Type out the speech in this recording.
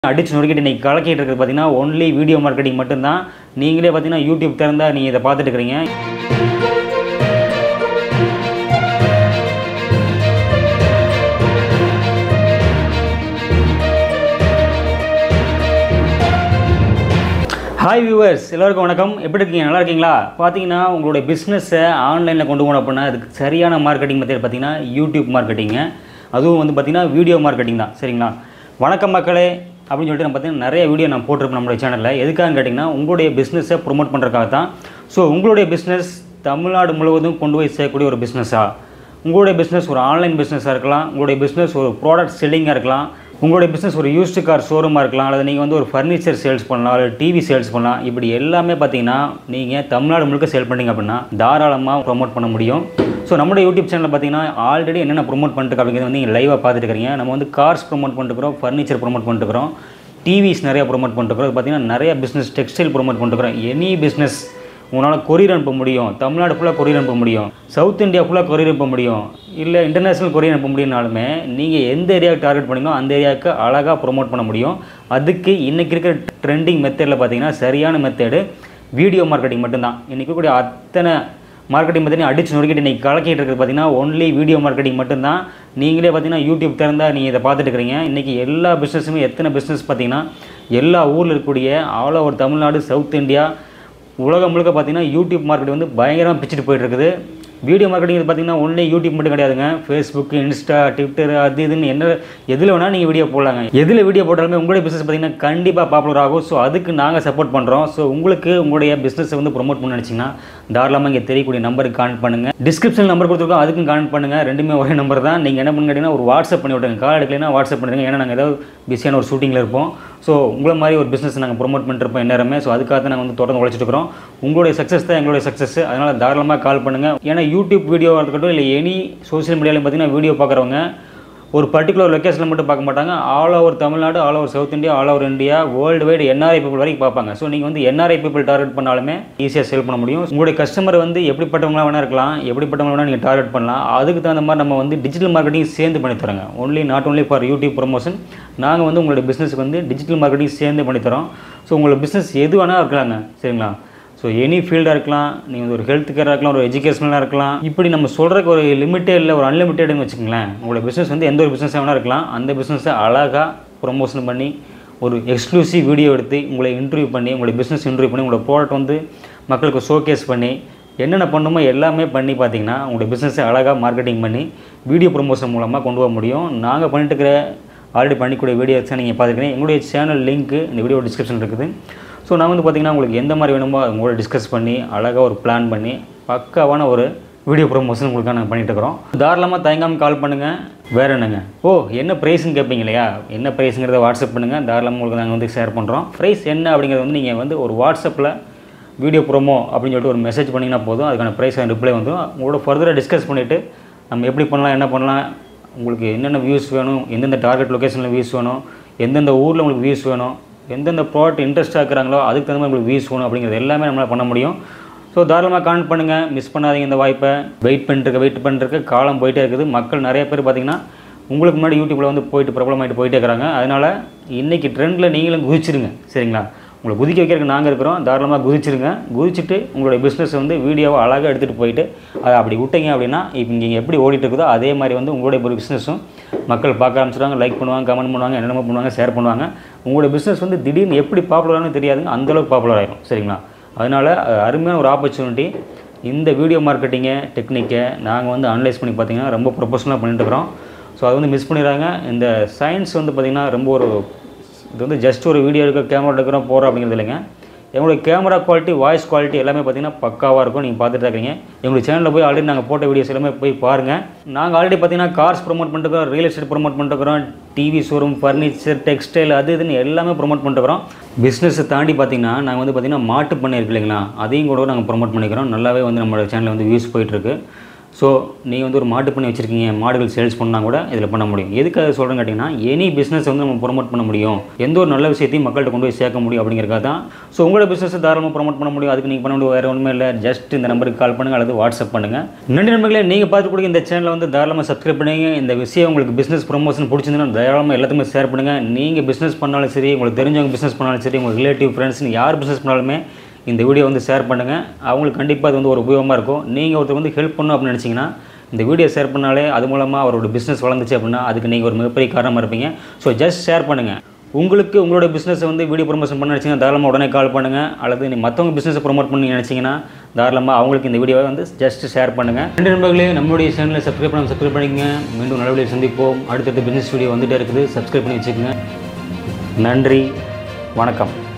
அடிச்சு நொறுக்கிட்டு இன்னைக்கு கலக்கிட்டு இருக்கிறது பார்த்தீங்கன்னா ஒன்லி வீடியோ மார்க்கெட்டிங் மட்டும்தான் நீங்களே பார்த்தீங்கன்னா யூடியூப் திறந்தா நீங்கள் இதை பார்த்துட்டு இருக்கிறீங்க ஹாய் வியூவர்ஸ் எல்லாருக்கும் வணக்கம் எப்படி இருக்கீங்க நல்லா இருக்கீங்களா பார்த்தீங்கன்னா உங்களுடைய பிஸ்னஸை ஆன்லைனில் கொண்டு போகணும் அப்படின்னா அதுக்கு சரியான மார்க்கெட்டிங் மெத்தட் பார்த்தீங்கன்னா யூடியூப் மார்க்கெட்டிங்க அதுவும் வந்து பார்த்தீங்கன்னா வீடியோ மார்க்கெட்டிங் தான் சரிங்களா வணக்கம் மக்களே அப்படின்னு சொல்லிட்டு நம்ம பார்த்தீங்கன்னா நிறைய வீடியோ நான் போட்டிருப்பேன் நம்மளுடைய சேனலில் எதுக்காக கேட்டிங்கன்னா உங்களுடைய பிஸ்னஸை ப்ரொமோட் பண்ணுறதுக்காக தான் ஸோ உங்களுடைய பிஸ்னஸ் தமிழ்நாடு முழுவதும் கொண்டு போய் சேர்க்கக்கூடிய ஒரு பிஸ்னஸாக உங்களுடைய பிஸ்னஸ் ஒரு ஆன்லைன் பிஸ்னஸாக இருக்கலாம் உங்களுடைய பிஸ்னஸ் ஒரு ப்ராடக்ட் செல்லிங்காக இருக்கலாம் உங்களுடைய பிஸ்னஸ் ஒரு யூஸ்டு கார் ஷோரூமாக இருக்கலாம் அல்லது நீங்கள் வந்து ஒரு ஃபர்னிச்சர் சேல்ஸ் பண்ணலாம் அல்லது டிவி சேல்ஸ் பண்ணலாம் இப்படி எல்லாமே பார்த்தீங்கன்னா நீங்கள் தமிழ்நாடு முழுக்க சேல் பண்ணீங்க அப்படின்னா தாராளமாக ப்ரோமோட் பண்ண முடியும் ஸோ நம்மளுடைய யூடியூப் சேனலில் பார்த்தீங்கன்னா ஆல்ரெடி என்னென்ன ப்ரோமோட் பண்ணிட்டு அப்படிங்கிறது வந்து நீங்கள் லைவாக பார்த்துட்டு இருக்கிறீங்க நம்ம வந்து கார்ஸ் ப்ரோமோட் பண்ணிட்டுக்கிறோம் ஃபர்னிச்சர் ப்ரோமோட் பண்ணிட்டுக்கிறோம் டிவிஸ் நிறைய ப்ரோமோட் பண்ணிட்டுக்கிறோம் பார்த்தீங்கன்னா நிறைய பிஸ்னஸ் டெக்ஸ்டைல் ப்ரோமோட் பண்ணிட்டுக்கிறோம் எனி பிஸ்னஸ் உங்களால் கொரியர் அனுப்ப முடியும் தமிழ்நாடு ஃபுல்லாக கொரியர் அனுப்ப முடியும் சவுத் இந்தியா ஃபுல்லாக கொரியர் அனுப்ப முடியும் இல்லை இன்டர்நேஷ்னல் கொரியர் அனுப்ப முடியும்னாலுமே நீங்கள் எந்த ஏரியாவுக்கு டார்கெட் பண்ணீங்களோ அந்த ஏரியாவுக்கு அழகாக ப்ரோமோட் பண்ண முடியும் அதுக்கு இன்றைக்கி இருக்கிற ட்ரெண்டிங் மெத்தடில் பார்த்தீங்கன்னா சரியான மெத்தடு வீடியோ மார்க்கெட்டிங் மட்டும்தான் இன்றைக்கி கூடிய அத்தனை மார்க்கெட்டிங் பார்த்தீங்கன்னா அடிச்சு நொறுக்கிட்டு இன்றைக்கி கலக்கிட்டு இருக்கிறது பார்த்தீங்கன்னா ஒன்லி வீடியோ மார்க்கெட்டிங் மட்டும்தான் நீங்களே பார்த்தீங்கன்னா யூடியூப் திறந்தா நீங்கள் இதை பார்த்துட்டு இருக்கிறீங்க இன்றைக்கி எல்லா பிஸ்னஸுமே எத்தனை பிஸ்னஸ் பார்த்தீங்கன்னா எல்லா ஊரில் இருக்கக்கூடிய all over Tamil Nadu south India உலகம் முழுக்க பார்த்தீங்கன்னா யூடியூப் மார்க்கெட் வந்து பயங்கரமாக பிச்சுட்டு போயிட்டு இருக்குது வீடியோ மார்க்கெட்டிங் பார்த்தீங்கன்னா ஒன்லி யூடியூப் மட்டும் கிடையாதுங்க ஃபேஸ்புக் இன்ஸ்டா ட்விட்டர் அது இதுன்னு என்ன எதில் வேணால் நீங்கள் வீடியோ போடலாங்க எதில் வீடியோ போட்டாலுமே உங்களுடைய பிஸ்னஸ் பார்த்தீங்கன்னா கண்டிப்பாக பாப்புலர் ஆகும் ஸோ அதுக்கு நாங்கள் சப்போர்ட் பண்ணுறோம் ஸோ உங்களுக்கு உங்களுடைய பிஸ்னஸை வந்து ப்ரொமோட் பண்ண நினச்சிங்கன்னா தாராளமாக இங்கே தெரியக்கூடிய நம்பருக்கு கான்ட் பண்ணுங்கள் டிஸ்கிரிப்ஷன் நம்பர் கொடுத்துருக்கோம் அதுக்கும் கான்ட் பண்ணுங்கள் ரெண்டுமே ஒரே நம்பர் தான் நீங்கள் என்ன பண்ணுங்க கேட்டிங்கன்னா ஒரு வாட்ஸ்அப் பண்ணி விட்டுங்க கால் எடுக்கலைன்னா வாட்ஸ்அப் பண்ணுங்க ஏன்னா நாங்கள் ஏதாவது பிஸியான ஒரு ஷூட்டிங்கில் இருப்போம் ஸோ உங்களை மாதிரி ஒரு பிஸ்னஸ் நாங்கள் ப்ரொமோட் பண்ணிருப்போம் நேரமே ஸோ அதுக்காக தான் நாங்கள் வந்து தொடர்ந்து உழைச்சிட்டு இருக்கிறோம் உங்களுடைய சக்ஸஸ் தான் எங்களுடைய சக்ஸஸ் அதனால் தாராளமாக கால் பண்ணுங்கள் ஏன்னா யூடியூப் வீடியோவாக இருக்கட்டும் இல்லை எனி சோஷியல் மீடியாவில் பார்த்தீங்கன்னா வீடியோ பார்க்குறவங்க ஒரு பர்டிகுலர் லொக்கேஷனில் மட்டும் பார்க்க மாட்டாங்க all over Tamil Nadu all over south India all over India world wide NRI people வரைக்கும் பார்ப்பாங்க ஸோ நீங்கள் வந்து என்ஆர்ஐ பீப்புள் டார்கெட் பண்ணாலுமே ஈஸியாக சேல் பண்ண முடியும் உங்களுடைய கஸ்டமர் வந்து எப்படிப்பட்டவங்களா வேணா இருக்கலாம் எப்படிப்பட்டவங்க வேணால் நீங்கள் டார்கெட் பண்ணலாம் அதுக்கு தகுந்த மாதிரி நம்ம வந்து டிஜிட்டல் மார்க்கெட்டிங் சேர்ந்து பண்ணி தரோங்க only not only for YouTube promotion நாங்கள் வந்து உங்களுடைய பிஸ்னஸ்க்கு வந்து டிஜிட்டல் மார்க்கெட்டிங் சேர்ந்து பண்ணி தரோம் ஸோ உங்களோட பிஸ்னஸ் எது வேணால் இருக்கலாங்க சரிங்களா ஸோ எனி ஃபீல்டாக இருக்கலாம் நீங்கள் வந்து ஒரு ஹெல்த் கேராக இருக்கலாம் ஒரு எஜுகேஷனலாக இருக்கலாம் இப்படி நம்ம சொல்கிறக்கு ஒரு லிமிட்டே இல்லை ஒரு அன்லிமிட்டட்னு வச்சுக்கங்களேன் உங்களோட பிஸ்னஸ் வந்து எந்த ஒரு பிஸ்னஸாக வேணால் இருக்கலாம் அந்த பிஸ்னஸை அழகாக ப்ரொமோஷன் பண்ணி ஒரு எக்ஸ்க்ளூசிவ் வீடியோ எடுத்து உங்களை இன்டர்வியூ பண்ணி உங்களுடைய பிஸ்னஸ் இன்டர்வியூ பண்ணி உங்களோட ப்ராடக்ட் வந்து மக்களுக்கு ஷோகேஸ் பண்ணி என்னென்ன பண்ணுமோ எல்லாமே பண்ணி பார்த்தீங்கன்னா உங்களுடைய பிஸ்னஸை அழகாக மார்க்கெட்டிங் பண்ணி வீடியோ ப்ரொமோஷன் மூலமாக கொண்டு போக முடியும் நாங்கள் பண்ணிட்டு இருக்கிற ஆல்ரெடி பண்ணிக்கூடிய வீடியோஸை நீங்கள் பார்த்துக்கிறீங்க எங்களுடைய சேனல் லிங்க்கு இந்த வீடியோ டிஸ்கிரிப்ஷன் இருக்குது ஸோ நான் வந்து பார்த்திங்கன்னா உங்களுக்கு எந்த மாதிரி வேணுமோ அது உங்களோட டிஸ்கஸ் பண்ணி அழகாக ஒரு பிளான் பண்ணி பக்காவான ஒரு வீடியோ ப்ரொமோஷன் உங்களுக்காக நாங்கள் பண்ணிட்டு இருக்கிறோம் தாராளமாக தயங்காமல் கால் பண்ணுங்கள் வேறு என்னங்க ஓ என்ன ப்ரைஸ்னு கேட்பீங்க இல்லையா என்ன ப்ரைஸுங்கிறத வாட்ஸ்அப் பண்ணுங்கள் தாராளமாக உங்களுக்கு நாங்கள் வந்து ஷேர் பண்ணுறோம் ப்ரைஸ் என்ன அப்படிங்கிறது வந்து நீங்கள் வந்து ஒரு வாட்ஸ்அப்பில் வீடியோ ப்ரோமோ அப்படின்னு சொல்லிட்டு ஒரு மெசேஜ் பண்ணிங்கன்னா போதும் அதுக்கான ப்ரைஸ் ரிப்ளை வந்துடும் உங்களோட ஃபர்தராக டிஸ்கஸ் பண்ணிவிட்டு நம்ம எப்படி பண்ணலாம் என்ன பண்ணலாம் உங்களுக்கு என்னென்ன வியூஸ் வேணும் எந்தெந்த டார்கெட் லொக்கேஷனில் வியூஸ் வேணும் எந்தெந்த ஊரில் உங்களுக்கு வியூஸ் வேணும் எந்தெந்த ப்ராடக்ட் இன்ட்ரெஸ்ட்டாக இருக்கிறாங்களோ அதுக்கு தகுந்த மாதிரி உங்களுக்கு வியூஸ் வேணும் அப்படிங்கிறது எல்லாமே நம்மளால் பண்ண முடியும் ஸோ தாராளமாக கான்ட் பண்ணுங்கள் மிஸ் பண்ணாதீங்க இந்த வாய்ப்பை வெயிட் பண்ணிட்டு வெயிட் பண்ணிருக்க காலம் போயிட்டே இருக்குது மக்கள் நிறைய பேர் பார்த்தீங்கன்னா உங்களுக்கு முன்னாடி யூடியூப்பில் வந்து போயிட்டு பிரபலமாயிட்டு போயிட்டே இருக்கிறாங்க அதனால் இன்றைக்கி ட்ரெண்டில் நீங்களும் குதிச்சிருங்க சரிங்களா உங்களை குதிக்க வைக்கிறதுக்கு நாங்கள் இருக்கிறோம் தாராளமாக குதிச்சிருங்க குதிச்சுட்டு உங்களுடைய பிஸ்னஸ் வந்து வீடியோவை அழகாக எடுத்துகிட்டு போயிட்டு அதை அப்படி விட்டீங்க அப்படின்னா இப்போ இங்கே எப்படி ஓடிட்டு இருக்குதோ அதே மாதிரி வந்து உங்களுடைய ஒரு பிஸ்னஸும் மக்கள் பார்க்க ஆரம்பிச்சிடுவாங்க லைக் பண்ணுவாங்க கமெண்ட் பண்ணுவாங்க என்னென்ன பண்ணுவாங்க ஷேர் பண்ணுவாங்க உங்களுடைய பிஸ்னஸ் வந்து திடீர்னு எப்படி பாப்புலரானு தெரியாதுங்க அந்தளவுக்கு பாப்புலர் ஆயிரும் சரிங்களா அதனால் அருமையான ஒரு ஆப்பர்ச்சுனிட்டி இந்த வீடியோ மார்க்கெட்டிங்கை டெக்னிக்கை நாங்கள் வந்து அனலைஸ் பண்ணி பார்த்தீங்கன்னா ரொம்ப ப்ரொஃபஷனலாக பண்ணிட்டு இருக்கிறோம் ஸோ அது வந்து மிஸ் பண்ணிடுறாங்க இந்த சயின்ஸ் வந்து பார்த்திங்கன்னா ரொம்ப ஒரு இது வந்து ஜஸ்ட் ஒரு வீடியோ எடுக்க கேமரா எடுக்கிறோம் போகிறோம் அப்படிங்கிறது இல்லைங்க எங்களுடைய கேமரா குவாலிட்டி வாய்ஸ் குவாலிட்டி எல்லாமே பார்த்தீங்கன்னா பக்காவாக இருக்கும் நீங்கள் பார்த்துட்டு தான் இருக்கீங்க எங்களுடைய சேனலில் போய் ஆல்ரெடி நாங்கள் போட்ட வீடியோஸ் எல்லாமே போய் பாருங்கள் நாங்கள் ஆல்ரெடி பார்த்தீங்கன்னா கார்ஸ் ப்ரொமோட் பண்ணிட்டுக்கிறோம் ரியல் எஸ்டேட் ப்ரொமோட் பண்ணிட்டுக்கிறோம் டிவி ஷோரூம் ஃபர்னிச்சர் டெக்ஸ்டைல் அது இதுன்னு எல்லாமே ப்ரொமோட் பண்ணிட்டுக்கிறோம் பிஸ்னஸை தாண்டி பார்த்தீங்கன்னா நாங்கள் வந்து பார்த்தீங்கன்னா மாட்டு பண்ணை இருக்கு இல்லைங்களா அதையும் கூட நாங்கள் ப்ரொமோட் பண்ணிக்கிறோம் நல்லாவே வந்து நம்மளோட சேனலில் வந்து வியூஸ் போயிட்டுருக்கு ஸோ நீங்கள் வந்து ஒரு மாட்டு பண்ணி வச்சுருக்கீங்க மாடுகள் சேல்ஸ் பண்ணால் கூட இதில் பண்ண முடியும் எதுக்காக சொல்கிறேன்னு கேட்டிங்கன்னா எனி பிஸ்னஸ் வந்து நம்ம ப்ரொமோட் பண்ண முடியும் எந்த ஒரு நல்ல விஷயத்தையும் மக்கள்கிட்ட கொண்டு போய் சேர்க்க முடியும் அப்படிங்கிறக்காக தான் ஸோ உங்களோட பிஸ்னஸ் தாராளமாக ப்ரொமோட் பண்ண முடியும் அதுக்கு நீங்கள் பண்ண முடியும் வேறு ஒன்றுமே இல்லை ஜஸ்ட் இந்த நம்பருக்கு கால் பண்ணுங்கள் அல்லது வாட்ஸ்அப் பண்ணுங்கள் நன்றி நண்பர்களே நீங்கள் பார்த்து கூட இந்த சேனலை வந்து தாராளமாக சப்ஸ்கிரைப் பண்ணுங்க இந்த விஷயம் உங்களுக்கு பிஸ்னஸ் ப்ரொமோஷன் பிடிச்சிருந்தா தாராளமாக எல்லாத்துக்குமே ஷேர் பண்ணுங்கள் நீங்கள் பிஸ்னஸ் பண்ணாலும் சரி உங்களுக்கு தெரிஞ்சவங்க பிஸ்னஸ் பண்ணாலும் சரி உங்கள் ரிலேட்டிவ் ஃப்ரெண்ட்ஸ்னு யார் பிஸ்னஸ் பண்ணாலுமே இந்த வீடியோ வந்து ஷேர் பண்ணுங்கள் அவங்களுக்கு கண்டிப்பாக அது வந்து ஒரு உபயோகமாக இருக்கும் நீங்கள் ஒருத்தர் வந்து ஹெல்ப் பண்ணணும் அப்படின்னு நினச்சிங்கன்னா இந்த வீடியோ ஷேர் பண்ணாலே அது மூலமாக அவரோட பிஸ்னஸ் வளர்ந்துச்சு அப்படின்னா அதுக்கு நீங்கள் ஒரு மிகப்பெரிய காரணமாக இருப்பீங்க ஸோ ஜஸ்ட் ஷேர் பண்ணுங்கள் உங்களுக்கு உங்களோட பிஸ்னஸை வந்து வீடியோ ப்ரொமோஷன் பண்ண நினச்சிங்கன்னா தாராளமாக உடனே கால் பண்ணுங்கள் அல்லது நீ மற்றவங்க பிஸ்னஸை ப்ரொமோட் பண்ணி நினச்சிங்கன்னா தாராளமாக அவங்களுக்கு இந்த வீடியோவை வந்து ஜஸ்ட் ஷேர் பண்ணுங்கள் ரெண்டு நண்பர்களே நம்மளுடைய சேனலை சப்ஸ்கிரைப் பண்ண சப்ஸ்கிரைப் பண்ணிக்கங்க மீண்டும் நல்ல வீடியோ சந்திப்போம் அடுத்தடுத்த பிஸ்னஸ் வீடியோ வந்துட்டே இருக்குது சப்ஸ்கிரைப் பண்ணி வச்சுக்கோங்க நன்றி வணக்கம்